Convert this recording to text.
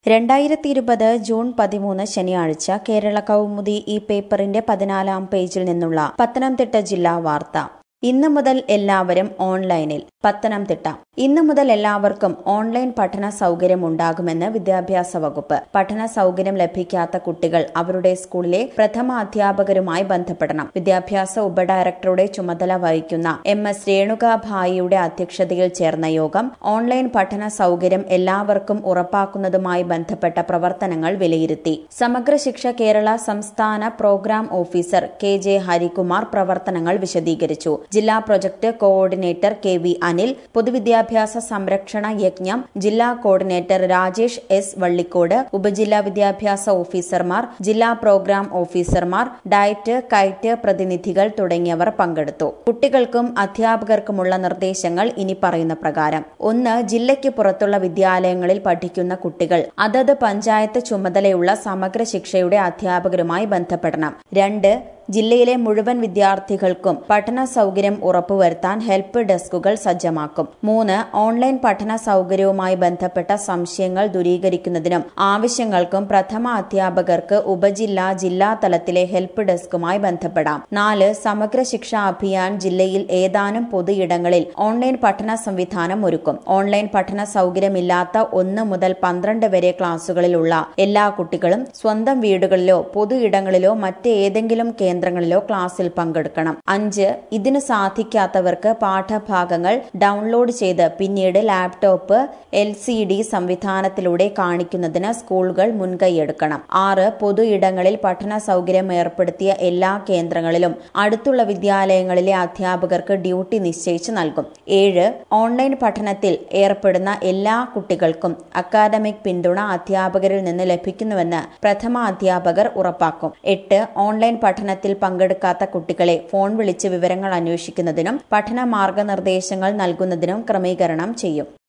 രണ്ടായിരത്തി ഇരുപത് ജൂൺ പതിമൂന്ന് ശനിയാഴ്ച കേരള കൗമുദി ഈ പേപ്പറിന്റെ പതിനാലാം പേജിൽ നിന്നുള്ള പത്തനംതിട്ട ജില്ലാ വാർത്ത ഇന്നു മുതൽ എല്ലാവരും ഓൺലൈനിൽ പത്തനംതിട്ട ഇന്നു മുതൽ എല്ലാവർക്കും ഓൺലൈൻ പഠന സൗകര്യം ഉണ്ടാകുമെന്ന് വിദ്യാഭ്യാസ വകുപ്പ് പഠന സൗകര്യം ലഭിക്കാത്ത കുട്ടികൾ അവരുടെ സ്കൂളിലെ പ്രഥമ അധ്യാപകരുമായി ബന്ധപ്പെടണം വിദ്യാഭ്യാസ ഉപഡയറക്ടറുടെ ചുമതല വഹിക്കുന്ന എം എസ് രേണുക ഭായിയുടെ അധ്യക്ഷതയിൽ ചേർന്ന യോഗം ഓൺലൈൻ പഠന സൗകര്യം എല്ലാവർക്കും ഉറപ്പാക്കുന്നതുമായി ബന്ധപ്പെട്ട പ്രവർത്തനങ്ങൾ വിലയിരുത്തി സമഗ്ര ശിക്ഷ കേരള സംസ്ഥാന programme officer K J Harikumar പ്രവർത്തനങ്ങൾ വിശദീകരിച്ചു ജില്ലാ project coordinator K V Anil പൊതുവിദ്യാഭ്യാസ സംരക്ഷണ യജ്ഞം ജില്ലാ കോർഡിനേറ്റർ രാജേഷ് എസ് വള്ളിക്കോട് ഉപജില്ലാ വിദ്യാഭ്യാസ ഓഫീസർമാർ ജില്ലാ പ്രോഗ്രാം ഓഫീസർമാർ ഡയറ്റ് കൈറ്റ് പ്രതിനിധികൾ തുടങ്ങിയവർ പങ്കെടുത്തു കുട്ടികൾക്കും അധ്യാപകർക്കുമുള്ള നിർദ്ദേശങ്ങൾ ഇനി പറയുന്ന പ്രകാരം ഒന്ന് ജില്ലയ്ക്ക് പുറത്തുള്ള വിദ്യാലയങ്ങളിൽ പഠിക്കുന്ന കുട്ടികൾ അതത് പഞ്ചായത്ത് ചുമതലയുള്ള സമഗ്ര ശിക്ഷയുടെ അധ്യാപകരുമായി ബന്ധപ്പെടണം രണ്ട് ജില്ലയിലെ മുഴുവൻ വിദ്യാർത്ഥികൾക്കും പഠന സൗകര്യം ഉറപ്പുവരുത്താൻ ഹെൽപ്പ് ഡെസ്കുകൾ സജ്ജമാക്കും മൂന്ന് ഓൺലൈൻ പഠന സൗകര്യവുമായി ബന്ധപ്പെട്ട സംശയങ്ങൾ ദൂരീകരിക്കുന്നതിനും ആവശ്യങ്ങൾക്കും പ്രഥമ അധ്യാപകർക്ക് ഉപജില്ലാ ജില്ലാ തലത്തിലെ ഹെൽപ്പ് ഡെസ്കുമായി ബന്ധപ്പെടാം നാല് സമഗ്ര ശിക്ഷാ അഭിയാൻ ജില്ലയിൽ ഏതാനും പൊതുയിടങ്ങളിൽ ഓൺലൈൻ പഠന സംവിധാനം ഒരുക്കും ഓൺലൈൻ പഠന സൗകര്യമില്ലാത്ത ഒന്ന് മുതൽ പന്ത്രണ്ട് വരെ ക്ലാസുകളിലുള്ള എല്ലാ കുട്ടികളും സ്വന്തം വീടുകളിലോ പൊതു ഇടങ്ങളിലോ മറ്റേതെങ്കിലും കേന്ദ്രങ്ങളിലോ ക്ലാസ്സിൽ പങ്കെടുക്കണം അഞ്ച് ഇതിന് സാധിക്കാത്തവർക്ക് പാഠഭാഗങ്ങൾ ഡൗൺലോഡ് ചെയ്ത് പിന്നീട് ലാപ്ടോപ്പ് എൽ സി ഡി സംവിധാനത്തിലൂടെ കാണിക്കുന്നതിന് സ്കൂളുകൾ മുൻകൈയെടുക്കണം ആറ് പൊതു ഇടങ്ങളിൽ പഠന സൗകര്യം ഏർപ്പെടുത്തിയ എല്ലാ കേന്ദ്രങ്ങളിലും അടുത്തുള്ള വിദ്യാലയങ്ങളിലെ അധ്യാപകർക്ക് ഡ്യൂട്ടി നിശ്ചയിച്ചു നൽകും ഏഴ് ഓൺലൈൻ പഠനത്തിൽ ഏർപ്പെടുന്ന എല്ലാ കുട്ടികൾക്കും അക്കാദമിക് പിന്തുണ അധ്യാപകരിൽ നിന്ന് ലഭിക്കുന്നുവെന്ന് പ്രഥമ അധ്യാപകർ ഉറപ്പാക്കും എട്ട് ഓൺലൈൻ പഠനത്തിൽ പങ്കെടുക്കാത്ത കുട്ടികളെ ഫോൺ വിളിച്ച് വിവരങ്ങൾ അന്വേഷിക്കുന്നതിനും പഠന മാർഗനിർദ്ദേശങ്ങൾ നൽകുന്നതിനും ക്രമീകരണം ചെയ്യും